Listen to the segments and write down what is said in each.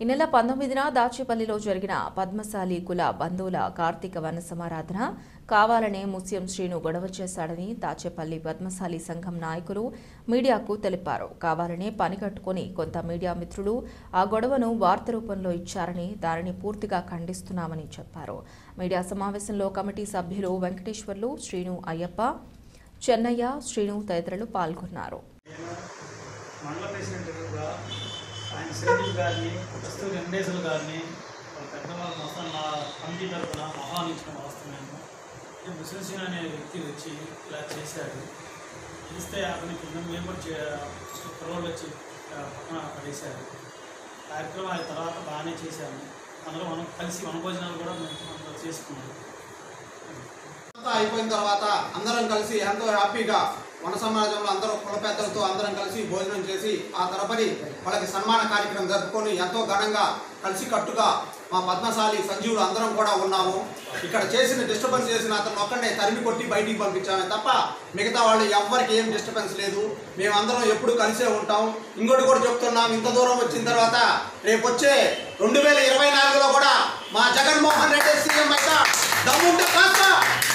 ఈ నెల పంతొమ్మిదిన దాచేపల్లిలో జరిగిన పద్మశాలి కుల బంధువుల కార్తీక వన సమారాధన కావాలనే ముస్లిం శ్రీను గొడవ చేశాడని దాచేపల్లి పద్మశాలి సంఘం నాయకులు మీడియాకు తెలిపారు కావాలనే పని కట్టుకుని కొంత మీడియా మిత్రులు ఆ గొడవను వార్త రూపంలో ఇచ్చారని దానిని పూర్తిగా ఖండిస్తున్నామని చెప్పారు మీడియా సమావేశంలో కమిటీ సభ్యులు వెంకటేశ్వర్లు శ్రీను అయ్యప్ప చెన్నయ్య శ్రీను తదితరులు పాల్గొన్నారు నేను మండల ప్రెసిడెంట్గా ఆయన శ్రేణులు గారిని కస్తూరి వెంకటేశ్వర గారిని వాళ్ళ పెద్దవాళ్ళు మొత్తం నా కమిటీ తరఫున ఆహ్వానించడం వస్తున్నాను ఈ ముస్లిం సింగ్ అనే వ్యక్తి వచ్చి ఇలా చేశాడు చేస్తే అతనికి మేము మేము కూడా చే- కుర్రోళ్ళు వచ్చి ఆ, పక్కన పడేశారు కార్యక్రమం అయిన తర్వాత బాగానే చేశాము అందులో మనం కలిసి వనభోజనాలు కూడా మేము అందరూ చేసుకున్నాము అంతా అయిపోయిన తర్వాత అందరం కలిసి ఎంతో హ్యాపీగా వన సమాజంలో అందరూ కుల పెద్దలతో అందరం కలిసి భోజనం చేసి ఆ తరబడి వాళ్ళకి సన్మాన కార్యక్రమం జరుపుకొని ఎంతో ఘనంగా కలిసి కట్టుగా మా పద్మశాలి సంజీవులు అందరం కూడా ఉన్నాము ఇక్కడ చేసిన డిస్టర్బెన్స్ చేసిన అతను ఒక్కడే తరిమి కొట్టి బయటికి పంపించామే తప్ప మిగతా వాళ్ళు ఎవ్వరికి ఏం డిస్టర్బెన్స్ లేదు మేమందరం ఎప్పుడు కలిసే ఉంటాం ఇంకోటి కూడా చెప్తున్నాం ఇంత దూరం వచ్చిన తర్వాత రేపు వచ్చే రెండు వేల ఇరవై నాలుగులో కూడా మా జగన్మోహన్ రెడ్డి సీఎం అయితే దమ్ముంటే కాస్త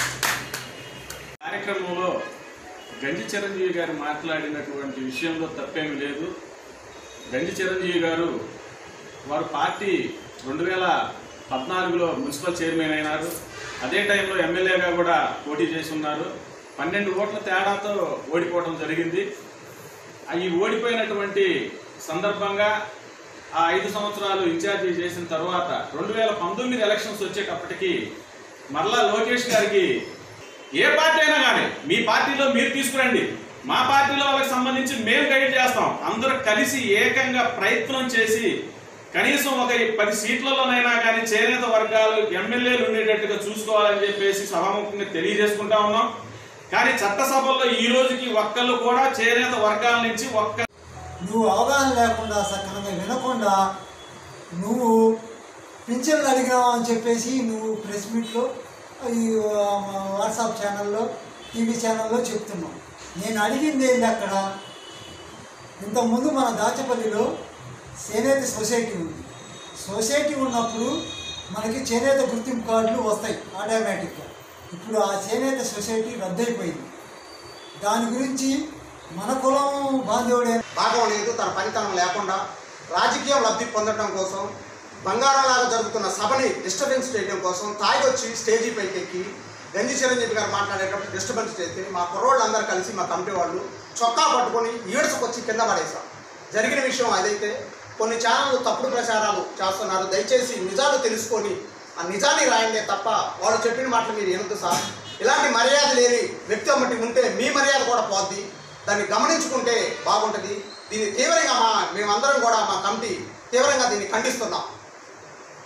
కార్యక్రమంలో గంజి చిరంజీవి గారు మాట్లాడినటువంటి విషయంలో తప్పేమీ లేదు గంజి చిరంజీవి గారు వారు పార్టీ రెండు వేల పద్నాలుగులో మున్సిపల్ చైర్మన్ అయినారు అదే టైంలో ఎమ్మెల్యేగా కూడా పోటీ చేసి ఉన్నారు పన్నెండు ఓట్ల తేడాతో ఓడిపోవడం జరిగింది ఆ ఈ ఓడిపోయినటువంటి సందర్భంగా ఆ ఐదు సంవత్సరాలు ఇన్ఛార్జి చేసిన తర్వాత రెండు వేల పంతొమ్మిది ఎలక్షన్స్ వచ్చేటప్పటికి మరలా లోకేష్ గారికి ఏ పార్టీ అయినా కానీ మీ పార్టీలో మీరు తీసుకురండి మా పార్టీలో వాళ్ళకి సంబంధించి మేము గైడ్ చేస్తాం అందరూ కలిసి ఏకంగా ప్రయత్నం చేసి కనీసం ఒక పది సీట్లలోనైనా కానీ చేనేత వర్గాలు ఎమ్మెల్యేలు ఉండేటట్టుగా చూసుకోవాలని చెప్పేసి సభాముఖంగా తెలియజేసుకుంటా ఉన్నాం కానీ చట్టసభల్లో ఈ రోజుకి ఒక్కళ్ళు కూడా చేనేత వర్గాల నుంచి ఒక్క నువ్వు అవగాహన లేకుండా సక్రమంగా వినకుండా నువ్వు పింఛన్లు అడిగావు అని చెప్పేసి నువ్వు ప్రెస్ మీట్లో ఈ ఆ, వాట్సాప్ ఛానల్లో టీవీ ఛానల్లో చెప్తున్నావు నేను అడిగింది ఏంది అక్కడ ఇంతకుముందు మన దాచపల్లిలో చేనేత సొసైటీ ఉంది సొసైటీ ఉన్నప్పుడు మనకి చేనేత గుర్తింపు కార్డులు వస్తాయి ఆటోమేటిక్గా ఇప్పుడు ఆ చేనేత సొసైటీ రద్దయిపోయింది దాని గురించి మన కులం బాంధవుడే భాగం లేదు తన పనితనం లేకుండా రాజకీయం లబ్ధి పొందడం కోసం బంగారంలాగా జరుగుతున్న సభని డిస్టర్బెన్స్ చేయడం కోసం తాగి వచ్చి స్టేజీ పైకి ఎక్కి గంజి చిరంజీవి గారు మాట్లాడేటప్పుడు డిస్టర్బెన్స్ చేస్తే మా కుర్రోళ్ళందరూ కలిసి మా కమిటీ వాళ్ళు చొక్కా పట్టుకొని ఈడ్చుకొచ్చి కింద పడేశాం జరిగిన విషయం అదైతే కొన్ని ఛానళ్ళు తప్పుడు ప్రచారాలు చేస్తున్నారు దయచేసి నిజాలు తెలుసుకొని ఆ నిజాన్ని రాయండి తప్ప వాళ్ళు చెప్పిన మాటలు మీరు వినొద్దు సార్ ఇలాంటి మర్యాద లేని వ్యక్తి ఒకటి ఉంటే మీ మర్యాద కూడా పోద్ది దాన్ని గమనించుకుంటే బాగుంటుంది దీన్ని తీవ్రంగా మా మేమందరం కూడా మా కమిటీ తీవ్రంగా దీన్ని ఖండిస్తున్నాం